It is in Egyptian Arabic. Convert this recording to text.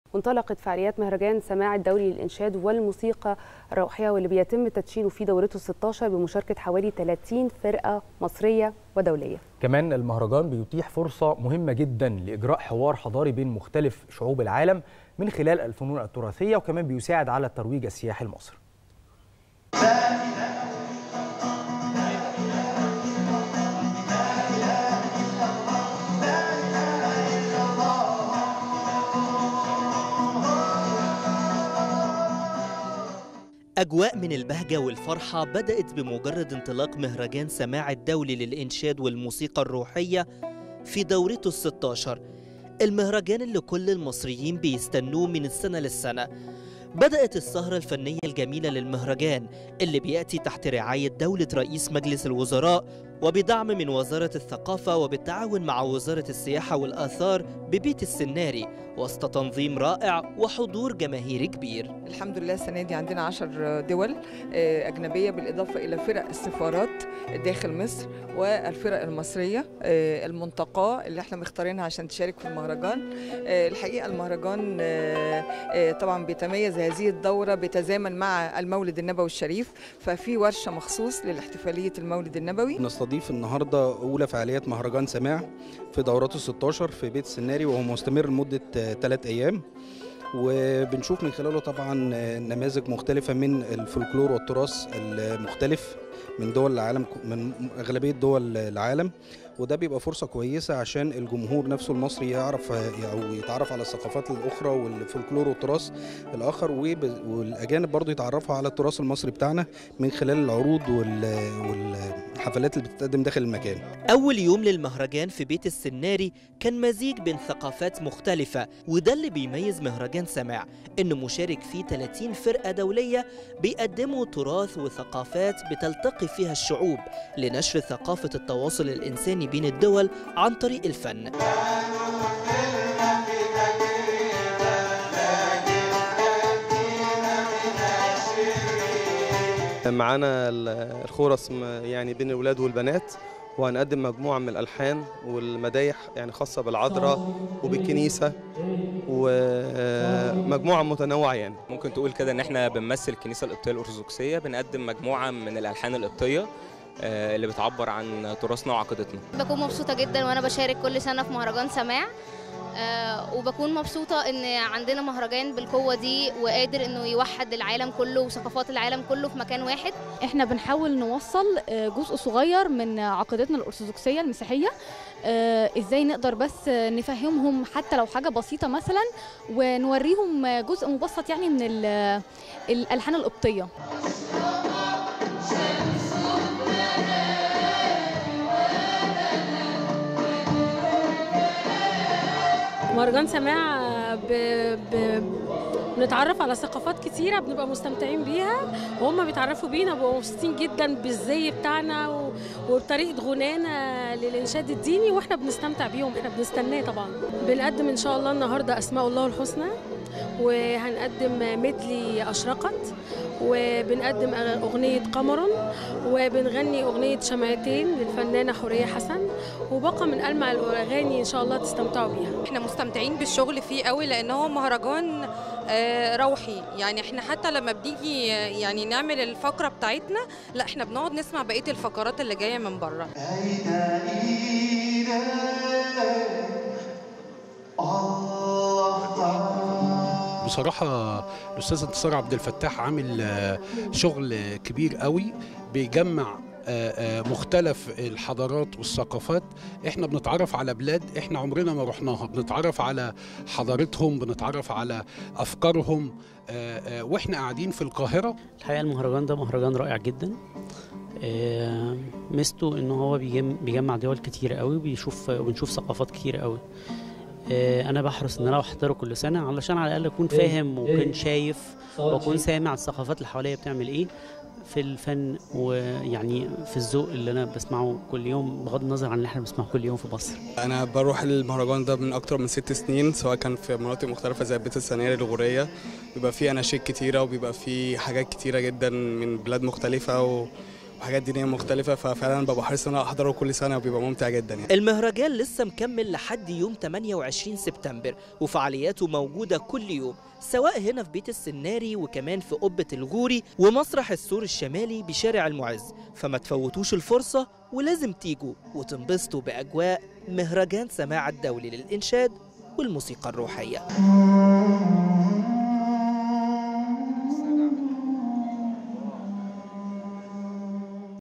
وانطلقت فعاليات مهرجان سماع الدولي للإنشاد والموسيقى الروحية واللي بيتم تدشينه في دورته 16 بمشاركة حوالي 30 فرقة مصرية ودولية كمان المهرجان بيتيح فرصة مهمة جدا لإجراء حوار حضاري بين مختلف شعوب العالم من خلال الفنون التراثية وكمان بيساعد على الترويج السياحي لمصر أجواء من البهجة والفرحة بدأت بمجرد انطلاق مهرجان سماع الدولي للإنشاد والموسيقى الروحية في دورته الستاشر المهرجان اللي كل المصريين بيستنوه من السنة للسنة بدأت السهرة الفنية الجميلة للمهرجان اللي بيأتي تحت رعاية دولة رئيس مجلس الوزراء وبدعم من وزارة الثقافة وبالتعاون مع وزارة السياحة والآثار ببيت السناري وسط تنظيم رائع وحضور جماهيري كبير الحمد لله السنة دي عندنا عشر دول أجنبية بالإضافة إلى فرق السفارات داخل مصر والفرق المصرية المنتقاة اللي احنا مختارينها عشان تشارك في المهرجان الحقيقة المهرجان طبعا بيتميز هذه الدورة بتزامن مع المولد النبوي الشريف ففي ورشة مخصوص للاحتفالية المولد النبوي نستضيف النهاردة أولى فعاليات مهرجان سماع في دورته 16 في بيت السناري وهو مستمر لمدة ثلاث أيام وبنشوف من خلاله طبعا نماذج مختلفة من الفولكلور والتراث المختلف من دول العالم من أغلبية دول العالم وده بيبقى فرصة كويسة عشان الجمهور نفسه المصري يعرف أو يتعرف على الثقافات الأخرى والفولكلور والتراث الآخر والأجانب برضو يتعرفوا على التراث المصري بتاعنا من خلال العروض والحفلات اللي بتتقدم داخل المكان أول يوم للمهرجان في بيت السناري كان مزيج بين ثقافات مختلفة وده اللي بيميز مهرجان سماع إنه مشارك فيه 30 فرقة دولية بيقدموا تراث وثقافات بتلتقي فيها الشعوب لنشر ثقافة التواصل الإنساني بين الدول عن طريق الفن معانا الخورس يعني بين الولاد والبنات وهنقدم مجموعة من الألحان والمدايح يعني خاصة بالعذراء وبالكنيسة ومجموعة متنوعة يعني ممكن تقول كده إن إحنا بنمثل الكنيسة القبطية الأرثوذكسية بنقدم مجموعة من الألحان القبطية اللي بتعبر عن تراثنا وعقيدتنا بكون مبسوطة جدا وأنا بشارك كل سنة في مهرجان سماع أه وبكون مبسوطة إن عندنا مهرجان بالقوة دي وقادر إنه يوحد العالم كله وثقافات العالم كله في مكان واحد إحنا بنحاول نوصل جزء صغير من عقيدتنا الأرثوذكسية المسيحية آه ازاي نقدر بس نفهمهم حتى لو حاجه بسيطه مثلا ونوريهم جزء مبسط يعني من الالحان القبطيه مهرجان سماع ب... ب... بنتعرف على ثقافات كتيرة بنبقى مستمتعين بيها وهم بيتعرفوا بينا وبقوا مبسوطين جدا بالزي بتاعنا و... وبطريقة غنانا للإنشاد الديني واحنا بنستمتع بيهم احنا بنستناه طبعا بنقدم إن شاء الله النهاردة أسماء الله الحسنى وهنقدم مدلي أشرقت وبنقدم أغنية قمر وبنغني أغنية شمعتين للفنانة حورية حسن وبقى من ألمع الأغاني إن شاء الله تستمتعوا بيها احنا مستمتعين بالشغل فيه قوي لأن هو مهرجان روحي يعني احنا حتى لما بنيجي يعني نعمل الفقرة بتاعتنا لا احنا بنقعد نسمع بقية الفقرات اللي جاية من بره بصراحة الأستاذ انتصار عبد الفتاح عامل شغل كبير قوي بيجمع مختلف الحضارات والثقافات احنا بنتعرف على بلاد احنا عمرنا ما رحناها بنتعرف على حضارتهم بنتعرف على افكارهم واحنا قاعدين في القاهره الحقيقه المهرجان ده مهرجان رائع جدا ميزته ان هو بيجمع دول كتير قوي وبيشوف وبنشوف ثقافات كتير قوي انا بحرص ان انا احضره كل سنه علشان على الاقل اكون فاهم واكون شايف واكون سامع الثقافات اللي حواليا بتعمل ايه في الفن ويعني في الذوق اللي انا بسمعه كل يوم بغض النظر عن اللي احنا بنسمعه كل يوم في مصر انا بروح المهرجان ده من اكتر من ست سنين سواء كان في مناطق مختلفه زي بيت السناري الغوريه بيبقى فيه اناشيد كتيره وبيبقى فيه حاجات كتيره جدا من بلاد مختلفه و... وحاجات دينيه مختلفه ففعلا ببقى حريص ان انا احضره كل سنه وبيبقى ممتع جدا يعني المهرجان لسه مكمل لحد يوم 28 سبتمبر وفعالياته موجودة كل يوم سواء هنا في بيت السناري وكمان في قبة الغوري ومسرح السور الشمالي بشارع المعز فما تفوتوش الفرصة ولازم تيجوا وتنبسطوا بأجواء مهرجان سماع الدولي للإنشاد والموسيقى الروحية